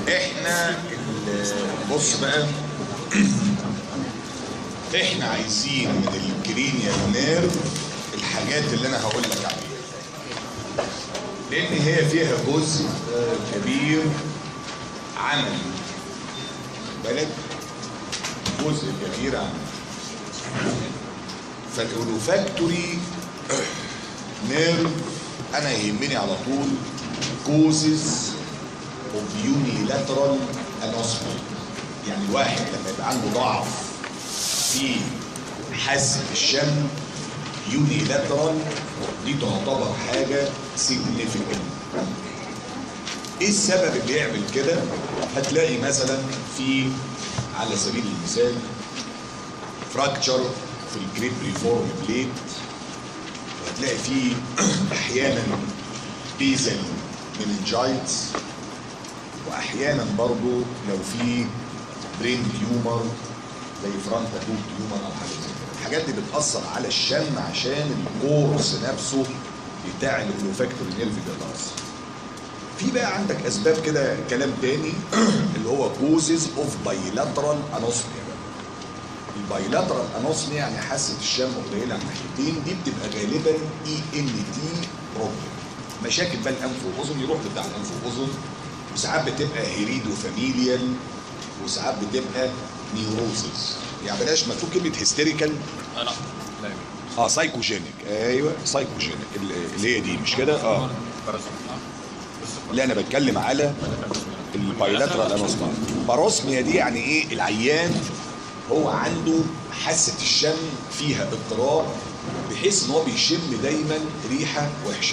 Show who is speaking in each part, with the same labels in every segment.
Speaker 1: احنا ال- بص بقى احنا عايزين من الكرينيال نيرف الحاجات اللي انا هقول لك عليها لان هي فيها جزء آه، كبير عملي بالك جزء كبير عملي فالاولوفاكتوري نيرف انا يهمني على طول كوزز اوف يونيلاترال انوسمي يعني الواحد لما يبقى عنده ضعف في حاسه الشم يونيلاترال دي تعتبر حاجه سيجنيفيكانت ايه السبب اللي يعمل كده هتلاقي مثلا في على سبيل المثال فراكتشر في الجريد ريفورم بليت وهتلاقي فيه احيانا بيزل مننجايتس واحيانا برضو لو في برين تيومر زي فرانتا توب تيومر او حاجه زي كده الحاجات دي بتاثر على الشم عشان الكورس نفسه بتاع الاولوفاكتوري نيرف بيتاثر في بقى عندك اسباب كده كلام تاني اللي هو كوزز اوف بايلاترال انوسميا البايلاترال انوسميا يعني حاسه الشم قليله على الناحيتين دي بتبقى غالبا اي ان تي بروبلم مشاكل بقى الانف والاذن يروح بتاع الانف والاذن وساعات بتبقى هيريدو فاميليال وساعات بتبقى نيوروسيس يعني بلاش مكتوب كلمه هيستيريكال
Speaker 2: لا لا لا
Speaker 1: اه سايكوجينيك ايوه سايكوجينيك اللي هي دي مش كده اه لا انا بتكلم على البايلاترال انوسميا باروسميا دي يعني ايه العيان هو عنده حاسه الشم فيها اضطراب بحيث ان هو بيشم دايما ريحه وحشه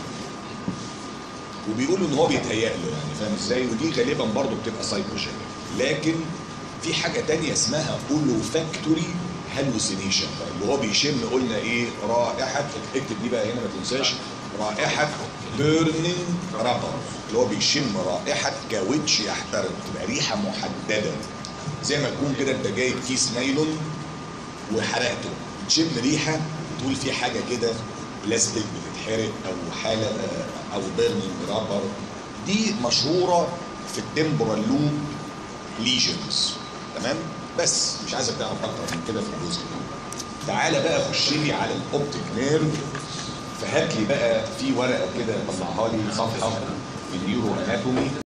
Speaker 1: وبيقولوا ان هو بيتهيأ له يعني فاهم ازاي ودي غالبا برضه بتبقى سايكوجينيك لكن في حاجه تانية اسمها اولوفاكتوري هالوسينيشن اللي هو بيشم قلنا ايه رائحه اكتب دي بقى هنا ما تنساش رائحه بيرنينج رابر اللي هو بيشم رائحه كاوتش يحترق تبقى ريحه محدده زي ما تكون كده انت جايب كيس نايلون وحرقته تشم ريحه تقول في حاجه كده بلاستيك بتتحرق او حاله آه، او بيرنينج رابر دي مشهوره في التمبرال لوب ليجنز تمام بس مش عايزك تعرف اكتر من كده في الجزء ده تعالى بقى خش لي على الاوبتيك نيرف فهات لي بقى في ورقه كده طلعها لي صفحه في النيورو اناتومي